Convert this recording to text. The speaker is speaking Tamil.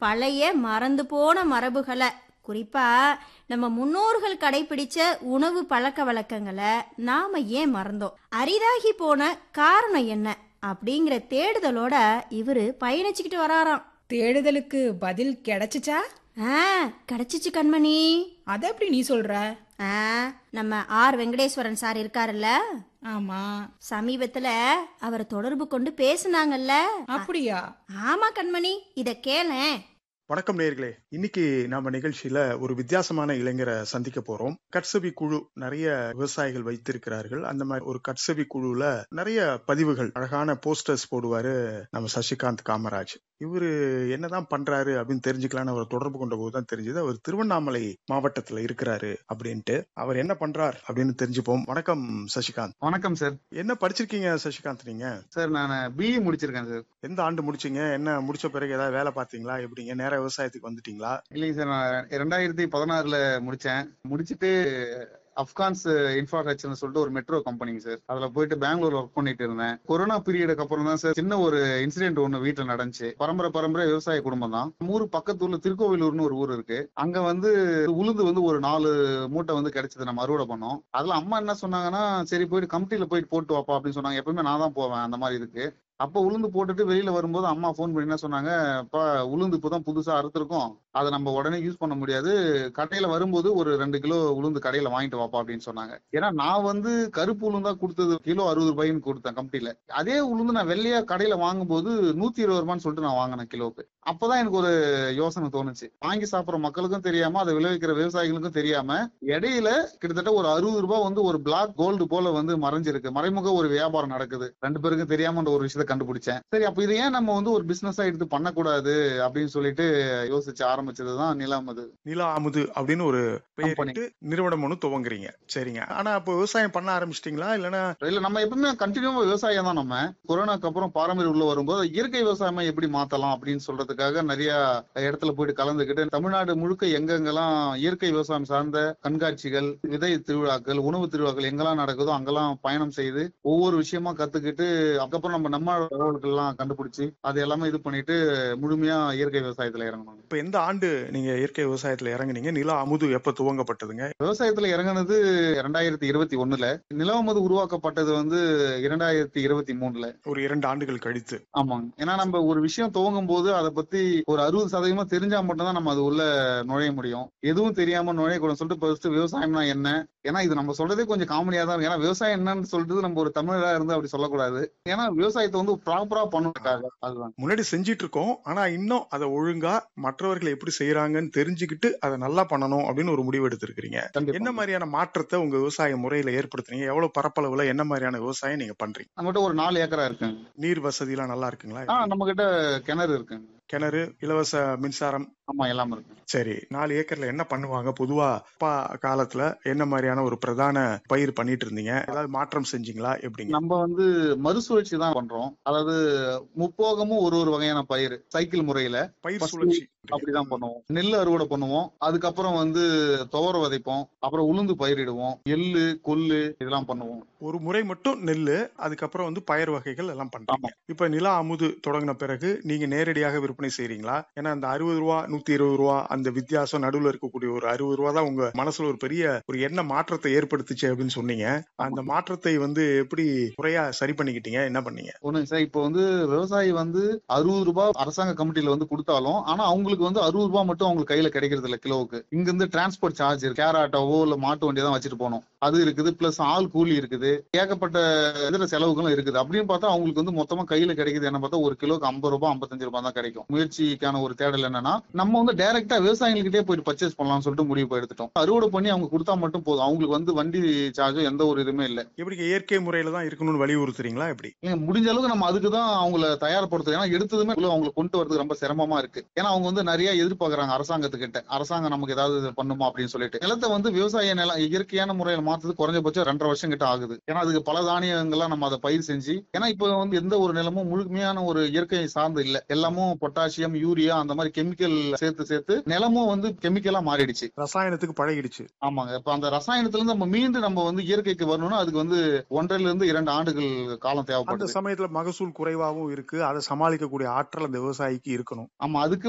பழைய மறந்து போன மரபுகளை குறிப்பா நம்ம முன்னோர்கள் கடைபிடிச்ச உணவு பழக்க வழக்கங்களை நாம ஏன் மறந்தோம் அரிதாகி போன காரணம் என்ன அப்படிங்கிற தேடுதலோட இவரு பயணிச்சுக்கிட்டு வராராம் தேடுதலுக்கு பதில் கிடைச்சுச்சா ஆ கிடைச்சிச்சு கண்மணி அத எப்படி நீ சொல்ற ஆ நம்ம ஆர் வெங்கடேஸ்வரன் சார் இருக்காருல்ல ஆமா சமீபத்துல அவரை தொடர்பு கொண்டு பேசுனாங்கல்ல அப்படியா ஆமா கண்மணி இத கேளேன் வணக்கம் நேயர்களே இன்னைக்கு நம்ம நிகழ்ச்சியில ஒரு வித்தியாசமான இளைஞரை சந்திக்க போறோம் கட்சவி குழு நிறைய விவசாயிகள் வைத்திருக்கிறார்கள் அந்த மாதிரி ஒரு கட்சவி குழுல நிறைய பதிவுகள் அழகான போஸ்டர்ஸ் போடுவாரு நம்ம சசிகாந்த் காமராஜ் இவரு என்னதான் பண்றாரு அப்படின்னு தெரிஞ்சுக்கலாம்னு அவர் தொடர்பு கொண்ட போதுதான் தெரிஞ்சது அவர் திருவண்ணாமலை மாவட்டத்துல இருக்கிறாரு அப்படின்ட்டு அவர் என்ன பண்றார் அப்படின்னு தெரிஞ்சுப்போம் வணக்கம் சசிகாந்த் வணக்கம் சார் என்ன படிச்சிருக்கீங்க சசிகாந்த் நீங்க சார் நான் பிஇ முடிச்சிருக்கேன் சார் எந்த ஆண்டு முடிச்சீங்க என்ன முடிச்ச பிறகு ஏதாவது வேலை பார்த்தீங்களா எப்படிங்க நேரா விவசாயத்துக்கு வந்துட்டீங்களா இல்லைங்க சார் நான் ரெண்டாயிரத்தி பதினாறுல முடிச்சேன் முடிச்சிட்டு அப்கான்ஸ் இன்ஃப்ராஸ்ட்ரக்சர்னு சொல்லிட்டு ஒரு மெட்ரோ கம்பெனிங்க சார் அதுல போயிட்டு பெங்களூர்ல ஒர்க் பண்ணிட்டு இருந்தேன் கொரோனா பீரியடுக்கு அப்புறம் தான் சார் சின்ன ஒரு இன்சிடென்ட் ஒண்ணு வீட்டுல நடந்துச்சு பரம்பரை பரம்பரை விவசாய குடும்பம் தான் நம்ம ஊர் பக்கத்து ஊர்ல திருக்கோவிலூர்னு ஒரு ஊர் இருக்கு அங்க வந்து உளுந்து வந்து ஒரு நாலு மூட்டை வந்து கிடைச்சது நம்ம அறுவடை பண்ணோம் அதுல அம்மா என்ன சொன்னாங்கன்னா சரி போயிட்டு கமிட்டில போயிட்டு போட்டு வாப்பா அப்படின்னு சொன்னாங்க எப்பவுமே நான் தான் போவேன் அந்த மாதிரி இதுக்கு அப்ப உளுந்து போட்டுட்டு வெளியில வரும்போது அம்மா ஃபோன் பண்ணி என்ன சொன்னாங்க அப்பா உளுந்து இப்பதான் புதுசா அறுத்திருக்கோம் அதை நம்ம உடனே யூஸ் பண்ண முடியாது கடையில வரும்போது ஒரு ரெண்டு கிலோ உளுந்து கடையில வாங்கிட்டு வாப்பா அப்படின்னு சொன்னாங்க ஏன்னா நான் வந்து கருப்பு உளுந்தா கொடுத்தது கிலோ அறுபது ரூபாய்ன்னு கொடுத்தேன் கம்பெனில அதே உளுந்து நான் வெள்ளையா கடையில வாங்கும்போது நூத்தி இருபது ரூபான்னு சொல்லிட்டு நான் வாங்கினேன் கிலோவுக்கு அப்பதான் எனக்கு ஒரு யோசனை தோணுச்சு வாங்கி சாப்பிடுற மக்களுக்கும் தெரியாம அதை விளைவிக்கிற விவசாயிகளுக்கும் தெரியாம இடையில கிட்டத்தட்ட ஒரு அறுபது ரூபாய் வந்து ஒரு பிளாக் கோல்டு போல வந்து மறைஞ்சிருக்கு மறைமுக ஒரு வியாபாரம் நடக்குது ரெண்டு பேருக்கும் தெரியாம ஒரு விஷயத்த கண்டுபிடிச்சேன் சரி அப்ப இது ஏன் நம்ம வந்து ஒரு பிசினஸா எடுத்து பண்ணக்கூடாது அப்படின்னு சொல்லிட்டு யோசிச்சு ஆரம்பிச்சதுதான் நிலம் அது நிலா அமுது அப்படின்னு ஒரு Company. பெயரிட்டு நிறுவனம் ஒன்று துவங்குறீங்க சரிங்க ஆனா அப்போ விவசாயம் பண்ண ஆரம்பிச்சிட்டீங்களா இல்லைன்னா இல்ல நம்ம எப்பவுமே கண்டினியூவா விவசாயம் தான் நம்ம கொரோனாக்கு அப்புறம் பாரம்பரிய உள்ள வரும்போது இயற்கை விவசாயமா எப்படி மாத்தலாம் அப்படின்னு சொல்றதுக்காக நிறைய இடத்துல போயிட்டு கலந்துக்கிட்டு தமிழ்நாடு முழுக்க எங்கெங்கெல்லாம் இயற்கை விவசாயம் சார்ந்த கண்காட்சிகள் விதை திருவிழாக்கள் உணவு திருவிழாக்கள் எங்கெல்லாம் நடக்குதோ அங்கெல்லாம் பயணம் செய்து ஒவ்வொரு விஷயமா கத்துக்கிட்டு அதுக்கப்புறம் நம்ம நம்ம தகவல்கள் எல்லாம் கண்டுபிடிச்சு அது எல்லாமே இது பண்ணிட்டு முழுமையா இயற்கை விவசாயத்துல இறங்கணும் இப்ப எந்த ஆண்டு நீங்க இயற்கை விவசாயத்துல இறங்குனீங்க நிலா அமுது எப்ப துவங்கப்பட்டதுங்க விவசாயத்துல இறங்குனது இரண்டாயிரத்தி இருபத்தி ஒண்ணுல நிலவமது உருவாக்கப்பட்டது வந்து இரண்டாயிரத்தி இருபத்தி மூணுல ஒரு இரண்டு ஆண்டுகள் கழித்து ஆமாங்க ஏன்னா நம்ம ஒரு விஷயம் துவங்கும் போது அதை பத்தி ஒரு அறுபது சதவீதமா தெரிஞ்சா மட்டும்தான் நம்ம அது உள்ள நுழைய முடியும் எதுவும் தெரியாம நுழையக்கூடாதுன்னு சொல்லிட்டு ஃபர்ஸ்ட் விவசாயம்னா என்ன ஏன்னா இது நம்ம சொல்றதே கொஞ்சம் காமெடியா தான் இருக்கு ஏன்னா விவசாயம் என்னன்னு சொல்லிட்டு நம்ம ஒரு தமிழரா இருந்து அப்படி சொல்லக்கூடாது ஏன்னா விவசாயத்தை வந்து ப்ராப்பரா பண்ணுறதுக்காக அதுதான் முன்னாடி செஞ்சிட்டு இருக்கோம் ஆனா இன்னும் அதை ஒழுங்கா மற்றவர்கள் எப்படி செய்யறாங்கன்னு தெரிஞ்சுக்கிட்டு அதை நல்லா பண்ணணும் அப்படின்னு ஒரு முடிவு எடுத்திருக்கிறீங்க என்ன கண்டிப்பா மாதிரியான மாற்றத்தை உங்க விவசாய முறையில ஏற்படுத்துறீங்க எவ்வளவு பரப்பளவுல என்ன மாதிரியான விவசாயம் நீங்க பண்றீங்க நம்மகிட்ட ஒரு நாலு ஏக்கரா இருக்குங்க நீர் வசதி எல்லாம் நல்லா இருக்குங்களா ஆஹ் நம்ம கிட்ட கிணறு இருக்குங்க கிணறு இலவச மின்சாரம் ஆமா எல்லாமே இருக்கு சரி நாலு ஏக்கர்ல என்ன பண்ணுவாங்க பொதுவா அப்பா காலத்துல என்ன மாதிரியான ஒரு பிரதான பயிர் பண்ணிட்டு இருந்தீங்க ஏதாவது மாற்றம் செஞ்சீங்களா எப்படிங்க நம்ம வந்து மறுசுழற்சி தான் பண்றோம் அதாவது முப்போகமும் ஒரு ஒரு வகையான பயிர் சைக்கிள் முறையில பயிர் first சுழற்சி அப்படிதான் பண்ணுவோம் நெல் அறுவடை பண்ணுவோம் அதுக்கப்புறம் வந்து துவர விதைப்போம் அப்புறம் உளுந்து பயிரிடுவோம் எள்ளு கொள்ளு இதெல்லாம் பண்ணுவோம் ஒரு முறை மட்டும் நெல்லு அதுக்கப்புறம் வந்து பயர் வகைகள் எல்லாம் பண்றாங்க இப்ப நிலா அமுது தொடங்கின பிறகு நீங்க நேரடியாக விற்பனை செய்றீங்களா ஏன்னா அந்த அறுபது ரூபா நூத்தி இருபது ரூபா அந்த வித்தியாசம் நடுவுல இருக்கக்கூடிய ஒரு அறுபது ரூபா தான் உங்க மனசுல ஒரு பெரிய ஒரு எண்ண மாற்றத்தை ஏற்படுத்துச்சு அப்படின்னு சொன்னீங்க அந்த மாற்றத்தை வந்து எப்படி முறையா சரி பண்ணிக்கிட்டீங்க என்ன பண்ணீங்க ஒண்ணுங்க சார் இப்போ வந்து விவசாயி வந்து அறுபது ரூபாய் அரசாங்க கமிட்டில வந்து கொடுத்தாலும் ஆனா அவங்களுக்கு வந்து அறுபது ரூபாய் மட்டும் அவங்களுக்கு கையில கிடைக்கிறது இல்ல கிலோவுக்கு இங்க இருந்து டிரான்ஸ்போர்ட் சார்ஜ் கேர் ஆட்டோவோ இல்ல மாட்டு வண்டியை தான் வச்சுட்டு போகணும் அது இருக்குது பிளஸ் ஆள் கூலி இருக்குது ஏகப்பட்ட இதர செலவுகளும் இருக்குது அப்படின்னு பார்த்தா அவங்களுக்கு வந்து மொத்தமா கையில கிடைக்குது என்ன பார்த்தா ஒரு கிலோக்கு ஐம்பது ரூபாய் ஐம்பத்தஞ்சு ரூபாய் தான் கிடைக்கும் முயற்சிக்கான ஒரு தேடல் என்னன்னா நம்ம வந்து டைரக்டா விவசாயிகள்கிட்டயே போயிட்டு பர்ச்சேஸ் பண்ணலாம்னு சொல்லிட்டு முடிவு போய் எடுத்துட்டோம் அறுவடை பண்ணி அவங்க கொடுத்தா மட்டும் போதும் அவங்களுக்கு வந்து வண்டி சார்ஜும் எந்த ஒரு இதுவுமே இல்ல எப்படி இயற்கை முறையில தான் இருக்கணும்னு வலியுறுத்துறீங்களா எப்படி ஏங்க, முடிஞ்ச அளவுக்கு நம்ம அதுக்கு தான் அவங்கள தயார்படுத்துறோம் ஏன்னா எடுத்ததுமே உள்ள அவங்களை கொண்டு வரதுக்கு ரொம்ப சிரமமா இருக்கு ஏன்னா அவங்க வந்து நிறைய எதிர்பார்க்கறாங்க அரசாங்கத்துக்கிட்ட அரசாங்கம் நமக்கு ஏதாவது இது பண்ணுமா அப்படின்னு சொல்லிட்டு நிலத்தை வந்து விவசாய நிலம் இயற்கையான முறையில மாத்துறது குறைஞ்சபட்சம் ரெண்டரை வருஷம் கிட்ட ஆகுது ஏன்னா அதுக்கு பல தானியங்கள்லாம் நம்ம அதை பயிர் செஞ்சு ஏன்னா இப்போ வந்து எந்த ஒரு நிலமும் முழுமையான ஒரு இயற்கை சார்ந்து இல்ல எல்லாமும் பொட்டாசியம் யூரியா அந்த மாதிரி கெமிக்கல் சேர்த்து சேர்த்து நிலமும் வந்து கெமிக்கலா மாறிடுச்சு ரசாயனத்துக்கு பழகிடுச்சு ஆமாங்க இப்ப அந்த ரசாயனத்துல இருந்து நம்ம மீண்டும் நம்ம வந்து இயற்கைக்கு வரணும்னா அதுக்கு வந்து ஒன்றரைல இருந்து இரண்டு ஆண்டுகள் காலம் அந்த தேவைப்படுது சமயத்துல மகசூல் குறைவாகவும் இருக்கு அதை சமாளிக்கக்கூடிய ஆற்றல் அந்த விவசாயிக்கு இருக்கணும் ஆமா அதுக்கு